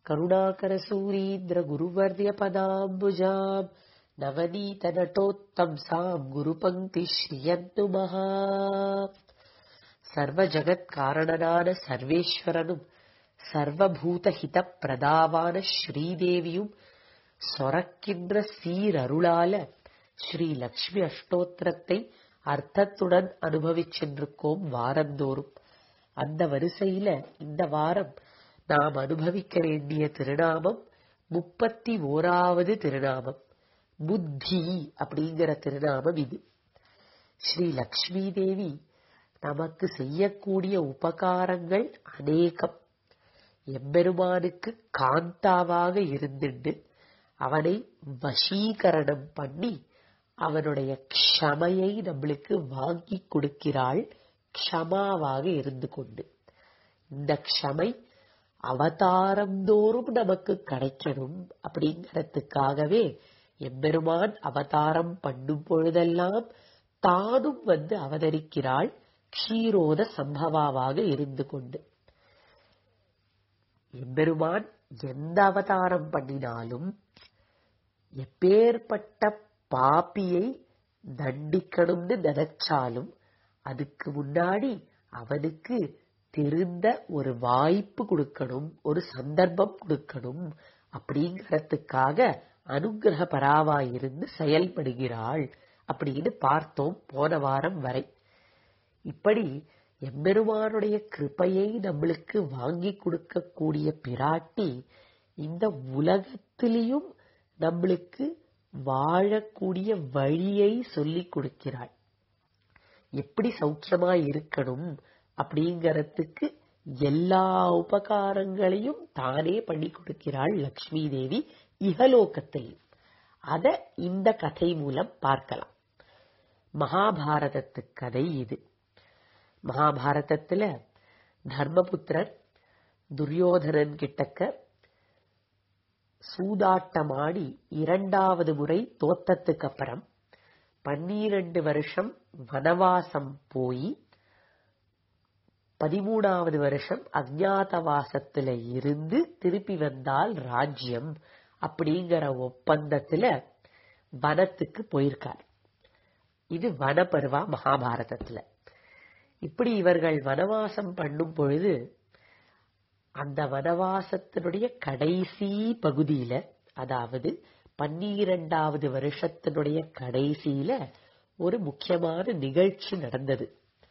करुणाकरसूरीन्द्रगुरुवर्यपदाम्बुजाम् नवनीतनटोत्तंसाम् गुरुपङ्क्तिः श्रियन्तु महा സർവജഗത്കാരണനാன സർവേശ്വരനും സർവഭൂതഹിതപ്രദാവാன ஸ்ரீதேவியும் சொரக்கின்ற சீரருளால ஸ்ரீ லக்ஷ்மி அஷ்டோத்திரத்தை அர்த்தத்துடன் அனுபவிச்சென்றிருக்கோம் வாரந்தோறும் அந்த வரிசையில இந்த வாரம் நாம் அனுபவிக்க வேண்டிய திருநாமம் முப்பத்தி ஓராவது திருநாமம் புத்தி அப்படிங்கிற திருநாமம் இது ஸ்ரீ லக்ஷ்மி தேவி நமக்கு செய்யக்கூடிய உபகாரங்கள் அநேகம் எம்பெருமானுக்கு காந்தாவாக இருந்துண்டு அவனை வசீகரணம் பண்ணி அவனுடைய க்ஷமையை நம்மளுக்கு வாங்கி கொடுக்கிறாள் க்ஷமாவாக இருந்து கொண்டு இந்த க்ஷமை அவதாரந்தோறும் நமக்கு கிடைக்கணும் அப்படிங்கறதுக்காகவே எம்பெருமான் அவதாரம் பண்ணும் பொழுதெல்லாம் தானும் வந்து அவதரிக்கிறாள் க்ஷீரோத சம்பவாவாக இருந்து கொண்டு எம்பெருமான் எந்த அவதாரம் பண்ணினாலும் எப்பேற்பட்ட பாப்பியை தண்டிக்கணும்னு நினைச்சாலும் அதுக்கு முன்னாடி அவனுக்கு தெரிந்த ஒரு வாய்ப்பு கொடுக்கணும் ஒரு சந்தர்ப்பம் கொடுக்கணும் அப்படிங்கறதுக்காக அனுகிரக பராவாயிருந்து செயல்படுகிறாள் அப்படின்னு பார்த்தோம் போன வாரம் வரை இப்படி எம்பெருமானுடைய கிருப்பையை நம்மளுக்கு வாங்கி கொடுக்கக்கூடிய பிராட்டி இந்த உலகத்திலையும் நம்மளுக்கு வாழக்கூடிய வழியை சொல்லிக் கொடுக்கிறாள் எப்படி சௌக்கியமா இருக்கணும் அப்படிங்கறதுக்கு எல்லா உபகாரங்களையும் தானே பண்ணி கொடுக்கிறாள் லக்ஷ்மி தேவி இகலோகத்திலையும் அத இந்த கதை மூலம் பார்க்கலாம் மகாபாரதத்து கதை இது மகாபாரதத்துல தர்மபுத்திரர் துரியோதனன் கிட்டக்க சூதாட்டமாடி இரண்டாவது முறை தோத்தத்துக்கு அப்புறம் பன்னிரண்டு வருஷம் வனவாசம் போய் பதிமூணாவது வருஷம் அஜாதவாசத்துல இருந்து திருப்பி வந்தால் ராஜ்யம் அப்படிங்கிற ஒப்பந்தத்துல வனத்துக்கு போயிருக்கார் இது வனப்பருவா மகாபாரதத்துல இப்படி இவர்கள் வனவாசம் பண்ணும் பொழுது அந்த வனவாசத்தினுடைய கடைசி பகுதியில அதாவது பன்னிரண்டாவது வருஷத்தினுடைய கடைசியில ஒரு முக்கியமான நிகழ்ச்சி நடந்தது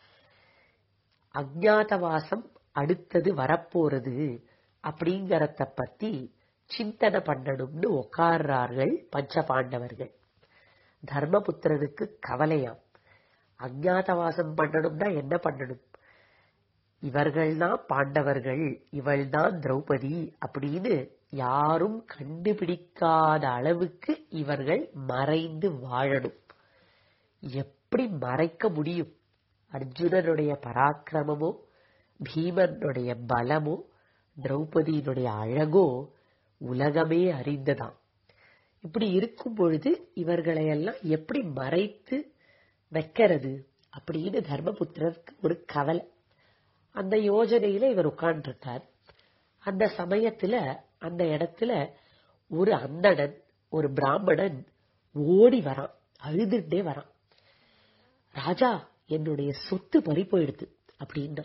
அஜாதவாசம் அடுத்தது வரப்போறது அப்படிங்கறத பத்தி சிந்தனை பண்ணணும்னு உட்கார்றார்கள் பஞ்ச பாண்டவர்கள் தர்மபுத்திரனுக்கு கவலையாம் அஜாதவாசம் பண்ணணும்னா என்ன பண்ணணும் இவர்கள்தான் பாண்டவர்கள் இவள்தான் திரௌபதி அப்படின்னு யாரும் கண்டுபிடிக்காத அளவுக்கு இவர்கள் மறைந்து வாழணும் எப்படி மறைக்க முடியும் அர்ஜுனனுடைய பராக்கிரமமோ பீமனுடைய பலமோ திரௌபதியினுடைய அழகோ உலகமே அறிந்ததாம் இப்படி இருக்கும் பொழுது இவர்களை எல்லாம் எப்படி மறைத்து வைக்கிறது அப்படின்னு தர்மபுத்திரருக்கு ஒரு கவலை அந்த யோஜனையில இவர் உட்கார்ந்துருக்கார் அந்த சமயத்துல அந்த இடத்துல ஒரு அந்தணன் ஒரு பிராமணன் ஓடி வரான் அழுதுட்டே வரான் ராஜா என்னுடைய சொத்து பறி போயிடுது அப்படின்னா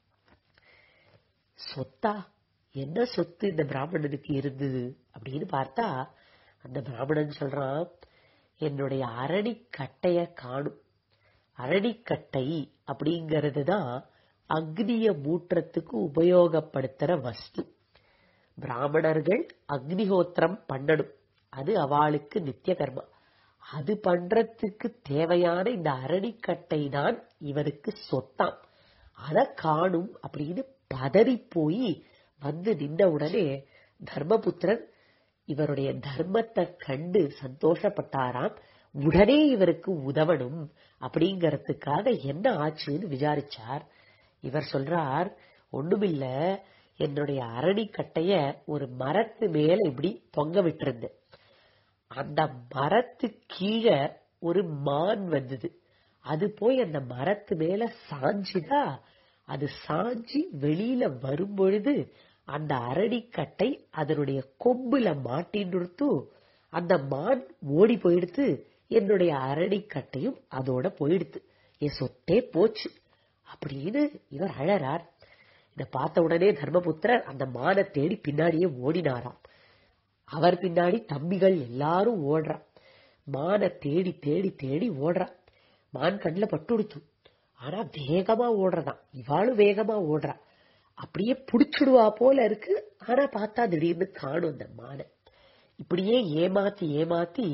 சொத்தா என்ன சொத்து இந்த பிராமணனுக்கு இருந்தது அப்படின்னு பார்த்தா அந்த பிராமணன் சொல்றான் என்னுடைய அரணிக்கட்டைய காணும் அரணிக்கட்டை அப்படிங்கிறது தான் அக்னிய மூற்றத்துக்கு உபயோகப்படுத்துற வஸ்து பிராமணர்கள் அக்னிஹோத்திரம் பண்ணணும் அது அவளுக்கு நித்திய கர்மா அது பண்றதுக்கு தேவையான இந்த அரணிக்கட்டை தான் இவருக்கு சொத்தாம் அத காணும் அப்படின்னு பதறி போய் வந்து நின்ற உடனே தர்மபுத்திரன் இவருடைய தர்மத்தை கண்டு சந்தோஷப்பட்டாராம் உடனே இவருக்கு உதவணும் அப்படிங்கறதுக்காக என்ன ஆச்சுன்னு விசாரிச்சார் இவர் சொல்றார் ஒண்ணுமில்ல என்னுடைய அரணிக்கட்டைய ஒரு மரத்து மேல இப்படி தொங்க விட்டிருந்தேன் அந்த மரத்து கீழே ஒரு மான் வந்தது அது போய் அந்த மரத்து மேல சாஞ்சுதா அது சாஞ்சி வெளியில வரும் பொழுது அந்த அரடிக்கட்டை அதனுடைய கொம்புல மாட்டின் நிறுத்து அந்த மான் ஓடி போயிடுத்து என்னுடைய அரடிக்கட்டையும் அதோட போயிடுத்து என் சொத்தே போச்சு அப்படின்னு இவர் அழறார் இத பார்த்த உடனே தர்மபுத்திரர் அந்த மானை தேடி பின்னாடியே ஓடினாராம் அவர் பின்னாடி தம்பிகள் எல்லாரும் ஓடுறா மானை தேடி தேடி தேடி ஓடுறா மான் கண்ணுல பட்டுடுத்து ஆனா வேகமா ஓடுறதான் இவாளும் வேகமா ஓடுறா அப்படியே புடிச்சிடுவா போல இருக்கு ஆனா பார்த்தா திடீர்னு காணும் அந்த மானை இப்படியே ஏமாத்தி ஏமாத்தி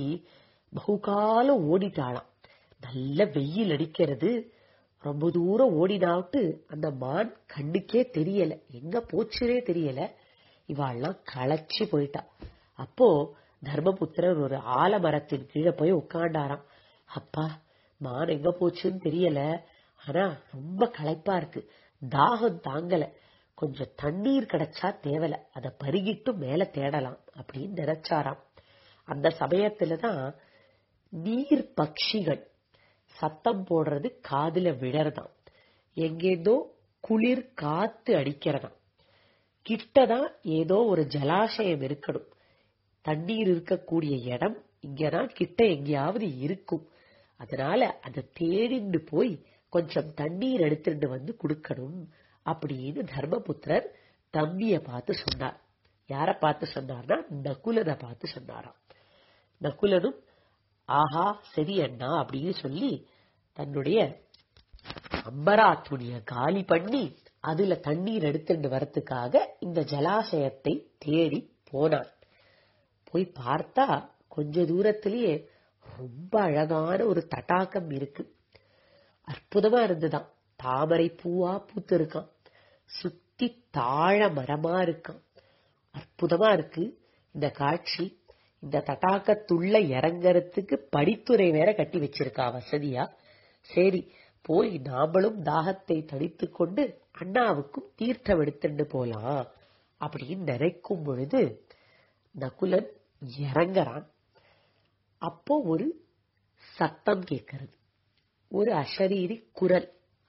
பகுகாலம் ஓடிட்டாளாம் நல்ல வெயில் அடிக்கிறது ரொம்ப தூரம் ஓடினாவிட்டு அந்த மான் கண்ணுக்கே தெரியல எங்க போச்சுனே தெரியல இவாள்லாம் களைச்சு போயிட்டா அப்போ தர்மபுத்திரர் ஒரு ஆலமரத்தின் கீழே போய் உட்காண்டாராம் அப்பா மான் எங்க போச்சுன்னு தெரியல ஆனா ரொம்ப களைப்பா இருக்கு தாகம் தாங்கல கொஞ்சம் தண்ணீர் கிடைச்சா தேவல அதை பருகிட்டு மேல தேடலாம் அப்படின்னு நினைச்சாராம் அந்த சமயத்துலதான் நீர் பட்சிகள் சத்தம் போடுறது காதுல விழறதாம் எங்கேதோ குளிர் காத்து அடிக்கிறதாம் கிட்டதான் ஏதோ ஒரு ஜலாசயம் இருக்கணும் தண்ணீர் இருக்கக்கூடிய இடம் இங்கதான் கிட்ட எங்கேயாவது இருக்கும் அதனால அதை தேடிண்டு போய் கொஞ்சம் தண்ணீர் எடுத்துட்டு வந்து கொடுக்கணும் அப்படின்னு தர்மபுத்திரர் தம்பிய பார்த்து சொன்னார் யார பார்த்து சொன்னார்னா நகுலனை பார்த்து சொன்னாராம் நகுலனும் ஆஹா சரி அண்ணா அப்படின்னு சொல்லி தன்னுடைய அம்பரா துணிய காலி பண்ணி அதுல தண்ணீர் எடுத்துட்டு வரத்துக்காக இந்த ஜலாசயத்தை தேடி போனான் போய் பார்த்தா கொஞ்ச தூரத்திலேயே ரொம்ப அழகான ஒரு தடாகம் இருக்கு அற்புதமா இருந்துதான் தாமரை பூவா பூத்து இருக்கான் சுத்தி தாழ மரமா இருக்கான் அற்புதமா இருக்கு இந்த காட்சி இந்த தடாகத்துள்ள இறங்கறதுக்கு படித்துறை வேற கட்டி வச்சிருக்கா வசதியா சரி போய் நாமளும் தாகத்தை தடித்து கொண்டு அண்ணாவுக்கும் தீர்த்தம் எடுத்துட்டு போலாம் அப்படின்னு நினைக்கும் பொழுது நகுலன் இறங்குறான் அப்போ ஒரு சத்தம் கேட்கிறது ஒரு அசரீரி குரல்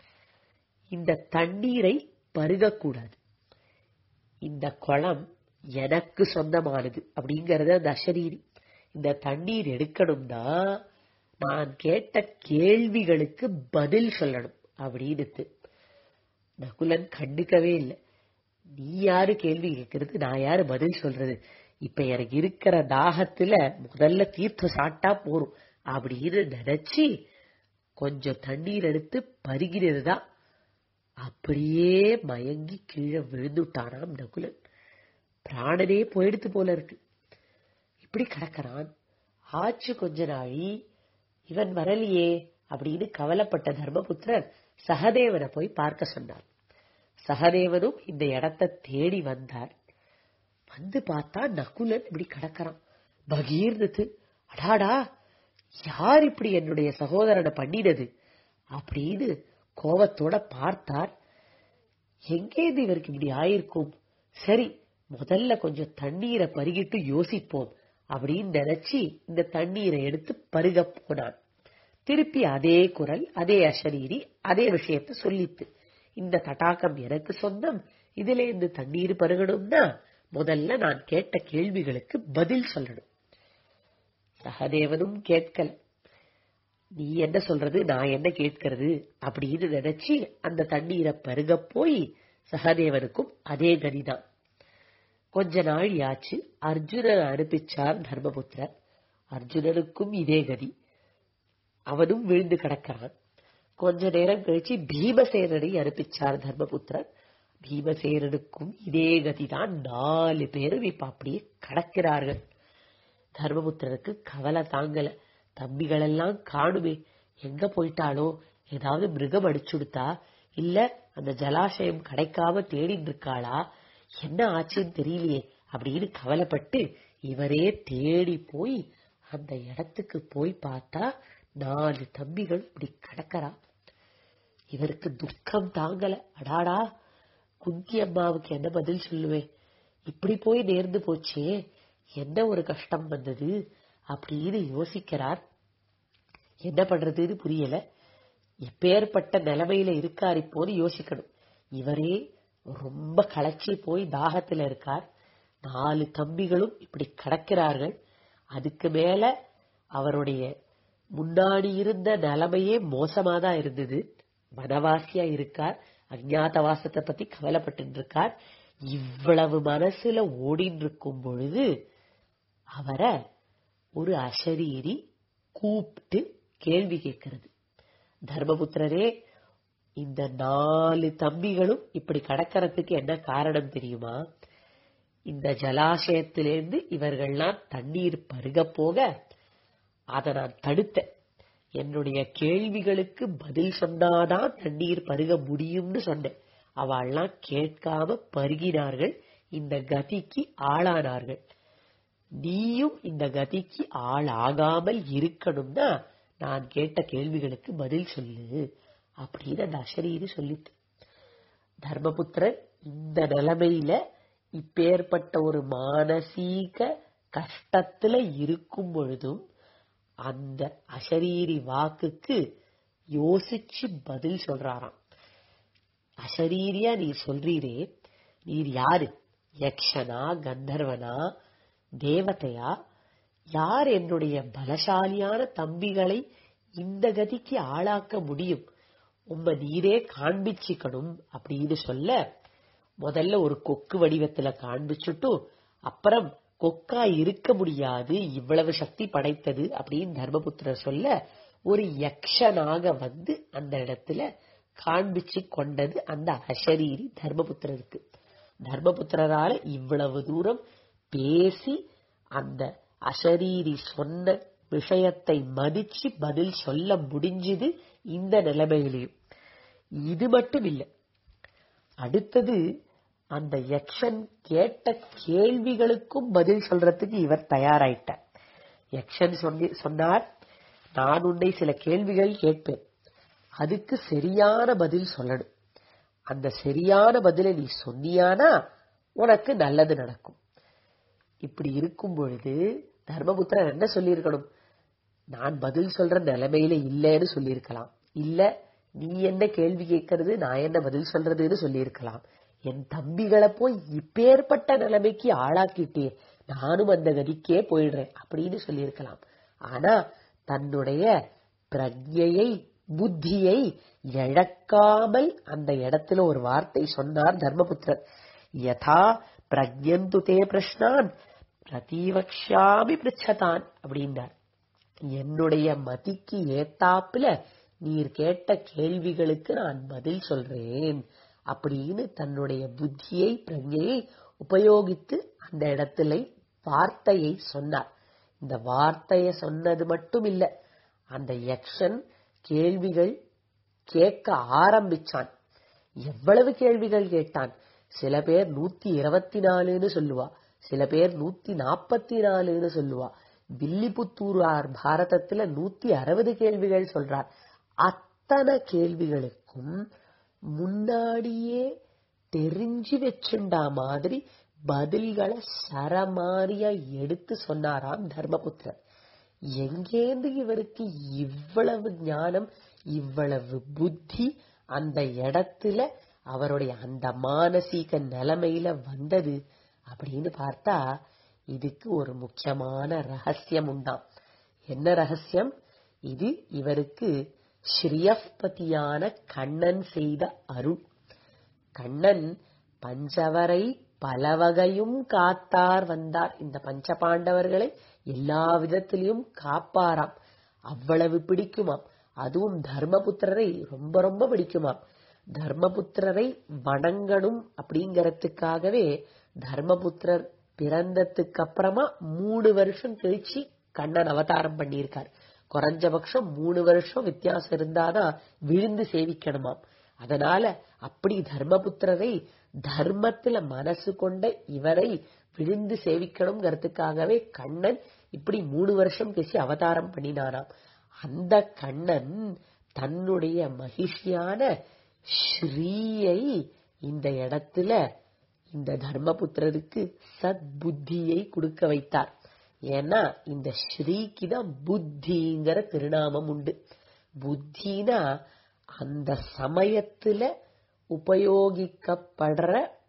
இந்த தண்ணீரை பருகக்கூடாது இந்த குளம் எனக்கு சொந்தமானது அப்படிங்கறது அந்த அசரீரி இந்த தண்ணீர் எடுக்கணும்னா நான் கேட்ட கேள்விகளுக்கு பதில் சொல்லணும் அப்படின்னு நகுலன் கண்டுக்கவே இல்லை நீ யாரு கேள்வி கேட்கறது நான் யாரு பதில் சொல்றது இப்ப எனக்கு இருக்கிற தாகத்துல முதல்ல தீர்த்தம் சாப்பிட்டா போறோம் அப்படின்னு நினைச்சு கொஞ்சம் தண்ணீர் எடுத்து பருகிறதுதான் அப்படியே மயங்கி கீழே விழுந்துட்டானாம் நகுலன் பிராணனே போயிடுத்து போல இருக்கு இப்படி கிடக்கிறான் ஆச்சு கொஞ்ச நாழி இவன் வரலையே அப்படின்னு கவலைப்பட்ட தர்மபுத்திரர் சகதேவனை போய் பார்க்க சொன்னார் சகதேவனும் இந்த இடத்தை தேடி வந்தார் வந்து பார்த்தா நகுலன் இப்படி கிடக்கிறான் பகீர்னது அடாடா யார் இப்படி என்னுடைய சகோதரனை பண்ணினது அப்படின்னு கோபத்தோட பார்த்தார் எங்கேது இவருக்கு இப்படி ஆயிருக்கும் சரி முதல்ல கொஞ்சம் தண்ணீரை பருகிட்டு யோசிப்போம் அப்படின்னு நினைச்சு இந்த தண்ணீரை எடுத்து பருக போனான் திருப்பி அதே குரல் அதே அசரீரி அதே விஷயத்த சொல்லித்து இந்த தடாகம் எனக்கு சொந்தம் இதுல இருந்து தண்ணீர் பருகணும்னா முதல்ல நான் கேட்ட கேள்விகளுக்கு பதில் சொல்லணும் சகதேவனும் கேட்கல நீ என்ன சொல்றது நான் என்ன கேட்கிறது அப்படின்னு நினைச்சு அந்த தண்ணீரை பருக போய் சகதேவனுக்கும் அதே கதிதான் கொஞ்ச நாள் ஆச்சு அர்ஜுனன் அனுப்பிச்சார் தர்மபுத்திரர் அர்ஜுனனுக்கும் இதே கதி அவனும் விழுந்து கிடக்கிறான் கொஞ்ச நேரம் கழிச்சு பீமசேனனை அனுப்பிச்சார் தர்மபுத்திரர் பீமசேனனுக்கும் இதே கதிதான் நாலு பேரும் இப்ப அப்படியே கடக்கிறார்கள் தர்மபுத்திரருக்கு கவலை தாங்கல தம்பிகள் எல்லாம் காணுமே எங்க போயிட்டாலோ ஏதாவது மிருகம் அடிச்சுடுத்தா இல்ல அந்த ஜலாசயம் கிடைக்காம தேடிட்டு இருக்காளா என்ன ஆச்சுன்னு தெரியலையே அப்படின்னு கவலைப்பட்டு இவரே தேடி போய் அந்த இடத்துக்கு போய் பார்த்தா நாலு தம்பிகள் இப்படி கிடக்கிறா இவருக்கு துக்கம் தாங்கல அடாடா குந்தி அம்மாவுக்கு என்ன பதில் சொல்லுவேன் இப்படி போய் நேர்ந்து போச்சே என்ன ஒரு கஷ்டம் வந்தது அப்படின்னு யோசிக்கிறார் என்ன பண்றதுன்னு புரியல எப்பேற்பட்ட நிலைமையில இருக்கார் இப்போது யோசிக்கணும் இவரே ரொம்ப களைச்சி போய் தாகத்துல இருக்கார் நாலு தம்பிகளும் இப்படி கடக்கிறார்கள் அதுக்கு மேல அவருடைய முன்னாடி இருந்த நிலைமையே மோசமா தான் இருந்தது வனவாசியா இருக்கார் அஜ்ஞாதவாசத்தை பத்தி கவலைப்பட்டு இருக்கார் இவ்வளவு மனசுல ஓடின்னு இருக்கும் பொழுது அவரை ஒரு அசரீரி கூப்பிட்டு கேள்வி கேட்கிறது தர்மபுத்திரரே இந்த நாலு தம்பிகளும் இப்படி கடக்கிறதுக்கு என்ன காரணம் தெரியுமா இந்த ஜலாசயத்திலிருந்து இவர்கள்லாம் தண்ணீர் பருக போக அதை நான் தடுத்தேன் என்னுடைய கேள்விகளுக்கு பதில் சொன்னாதான் தண்ணீர் பருக முடியும்னு சொன்னேன் அவள்லாம் கேட்காம பருகினார்கள் இந்த கதிக்கு ஆளானார்கள் நீயும் இந்த கதிக்கு ஆளாகாமல் இருக்கணும்னா நான் கேட்ட கேள்விகளுக்கு பதில் சொல்லு அப்படின்னு அந்த அசரீரி சொல்லிட்டு தர்மபுத்திரன் இந்த நிலைமையில இப்பேற்பட்ட ஒரு மானசீக கஷ்டத்துல இருக்கும் பொழுதும் அந்த அசரீரி வாக்குக்கு யோசிச்சு பதில் சொல்றாராம் அசரீரியா நீர் சொல்றீரே நீர் யாரு யக்ஷனா கந்தர்வனா தேவதையா யார் என்னுடைய பலசாலியான தம்பிகளை இந்த கதிக்கு ஆளாக்க முடியும் உம்ம நீரே காண்பிச்சுக்கணும் அப்படின்னு சொல்ல முதல்ல ஒரு கொக்கு வடிவத்துல காண்பிச்சுட்டு அப்புறம் கொக்கா இருக்க முடியாது இவ்வளவு சக்தி படைத்தது அப்படின்னு தர்மபுத்திரர் சொல்ல ஒரு யக்ஷனாக வந்து அந்த இடத்துல காண்பிச்சு கொண்டது அந்த அசரீரி தர்மபுத்திரருக்கு தர்மபுத்திரரால இவ்வளவு தூரம் பேசி அந்த அசரீரி சொன்ன விஷயத்தை மதிச்சு பதில் சொல்ல முடிஞ்சது இந்த நிலைமையிலையும் இது மட்டும் இல்லை அடுத்தது அந்த யக்ஷன் கேட்ட கேள்விகளுக்கும் பதில் சொல்றதுக்கு இவர் தயாராயிட்டார் யக்ஷன் சொல்லி சொன்னார் நான் உன்னை சில கேள்விகள் கேட்பேன் அதுக்கு சரியான பதில் சொல்லணும் அந்த சரியான பதிலை நீ சொன்னியானா உனக்கு நல்லது நடக்கும் இப்படி இருக்கும் பொழுது தர்மபுத்திரர் என்ன சொல்லியிருக்கணும் நான் பதில் சொல்ற நிலைமையில இல்லைன்னு சொல்லியிருக்கலாம் இல்ல நீ என்ன கேள்வி கேட்கறது நான் என்ன பதில் சொல்றதுன்னு சொல்லியிருக்கலாம் என் தம்பிகளை போய் இப்பேற்பட்ட நிலைமைக்கு ஆளாக்கிட்டே நானும் அந்த கதிக்கே போயிடுறேன் அப்படின்னு சொல்லியிருக்கலாம் ஆனா தன்னுடைய பிரஜையை புத்தியை இழக்காமல் அந்த இடத்துல ஒரு வார்த்தை சொன்னார் தர்மபுத்திரர் யதா பிரஜந்து தே பிரஷ்னான் பிரதீவக்ஷாமி பிரிச்சதான் அப்படின்னார் என்னுடைய மதிக்கு ஏத்தாப்புல நீர் கேட்ட கேள்விகளுக்கு நான் பதில் சொல்றேன் அப்படின்னு தன்னுடைய புத்தியை பிரஜையை உபயோகித்து அந்த இடத்துல வார்த்தையை சொன்னார் இந்த வார்த்தையை சொன்னது மட்டும் இல்ல அந்த யக்ஷன் கேள்விகள் கேட்க ஆரம்பிச்சான் எவ்வளவு கேள்விகள் கேட்டான் சில பேர் நூத்தி இருபத்தி நாலுன்னு சொல்லுவா சில பேர் நூத்தி நாப்பத்தி நாலுன்னு சொல்லுவா வில்லிபுத்தூரார் பாரதத்துல நூத்தி அறுபது கேள்விகள் சொல்றார் அத்தனை கேள்விகளுக்கும் முன்னாடியே தெரிஞ்சு வச்சுண்டா மாதிரி பதில்களை சரமாரியா எடுத்து சொன்னாராம் தர்மபுத்திரர் எங்கேந்து இவருக்கு இவ்வளவு ஞானம் இவ்வளவு புத்தி அந்த இடத்துல அவருடைய அந்த மானசீக நிலைமையில வந்தது அப்படின்னு பார்த்தா இதுக்கு ஒரு முக்கியமான ரகசியம் உண்டாம் என்ன ரகசியம் இது இவருக்கு ஸ்ரீயப்பதியான கண்ணன் செய்த அருள் கண்ணன் பஞ்சவரை பலவகையும் காத்தார் வந்தார் இந்த பஞ்ச பாண்டவர்களை எல்லா விதத்திலையும் காப்பாராம் அவ்வளவு பிடிக்குமாம் அதுவும் தர்மபுத்திரரை ரொம்ப ரொம்ப பிடிக்குமாம் தர்மபுத்திரரை வணங்கணும் அப்படிங்கறதுக்காகவே தர்மபுத்திரர் பிறந்ததுக்கு அப்புறமா மூணு வருஷம் கழிச்சு கண்ணன் அவதாரம் பண்ணியிருக்கார் குறைஞ்சபட்சம் மூணு வருஷம் வித்தியாசம் இருந்தாதான் விழுந்து சேவிக்கணுமாம் அதனால அப்படி தர்மபுத்திரரை தர்மத்துல மனசு கொண்ட இவரை விழுந்து சேவிக்கணுங்கிறதுக்காகவே கண்ணன் இப்படி மூணு வருஷம் பேசி அவதாரம் பண்ணினாராம் அந்த கண்ணன் தன்னுடைய மகிழ்ச்சியான ஸ்ரீயை இந்த இடத்துல இந்த தர்மபுத்திரருக்கு சத்புத்தியை கொடுக்க வைத்தார் ஏன்னா இந்த ஸ்ரீக்கு தான் புத்திங்கிற திருநாமம் உண்டு புத்தினா அந்த சமயத்துல உபயோகிக்கப்படுற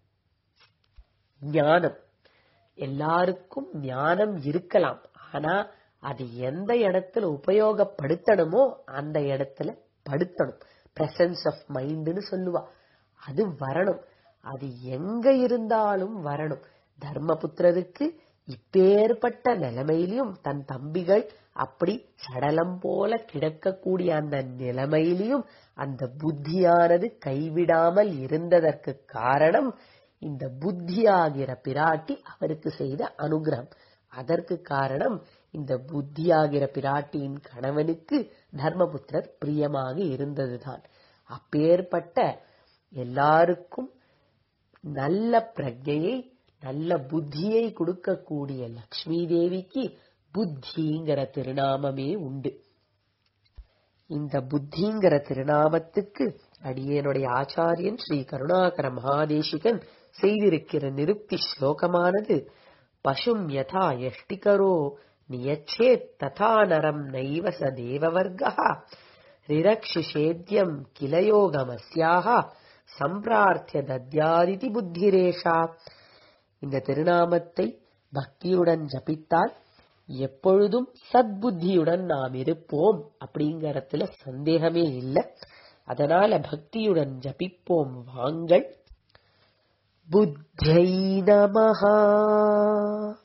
ஞானம் எல்லாருக்கும் ஞானம் இருக்கலாம் ஆனா அது எந்த இடத்துல உபயோகப்படுத்தணுமோ அந்த இடத்துல படுத்தணும் பிரசன்ஸ் ஆஃப் மைண்ட்னு சொல்லுவா அது வரணும் அது எங்க இருந்தாலும் வரணும் தர்மபுத்திரருக்கு இப்பேற்பட்ட நிலைமையிலும் தன் தம்பிகள் அப்படி சடலம் போல கிடக்கக்கூடிய அந்த நிலைமையிலும் அந்த புத்தியானது கைவிடாமல் இருந்ததற்கு காரணம் இந்த புத்தியாகிற பிராட்டி அவருக்கு செய்த அனுகிரகம் அதற்கு காரணம் இந்த புத்தியாகிற பிராட்டியின் கணவனுக்கு தர்மபுத்திரர் பிரியமாக இருந்ததுதான் அப்பேற்பட்ட எல்லாருக்கும் நல்ல பிரஜையை நல்ல புத்தியை கொடுக்கக்கூடிய லக்ஷ்மி தேவிக்கு புத்திங்கிற திருநாமமே உண்டு இந்த புத்திங்கிற திருநாமத்துக்கு அடியனுடைய ஆச்சாரியன் ஸ்ரீ கருணாகர மகாதேசிகன் செய்திருக்கிற நிருக்தி ஸ்லோகமானது பசும் யதா எஷ்டிகரோ நியச்சேத் ததா நரம் நைவ ச தேவவர்கா ரிரக்ஷிஷேத்யம் கிலயோகமஸ்யாக சம்பிரார்த்திய தத்யாதிதி புத்திரேஷா இந்த திருநாமத்தை பக்தியுடன் ஜபித்தால் எப்பொழுதும் சத்புத்தியுடன் நாம் இருப்போம் அப்படிங்கறதுல சந்தேகமே இல்லை அதனால பக்தியுடன் ஜபிப்போம் வாங்கள் புத்தை நமஹா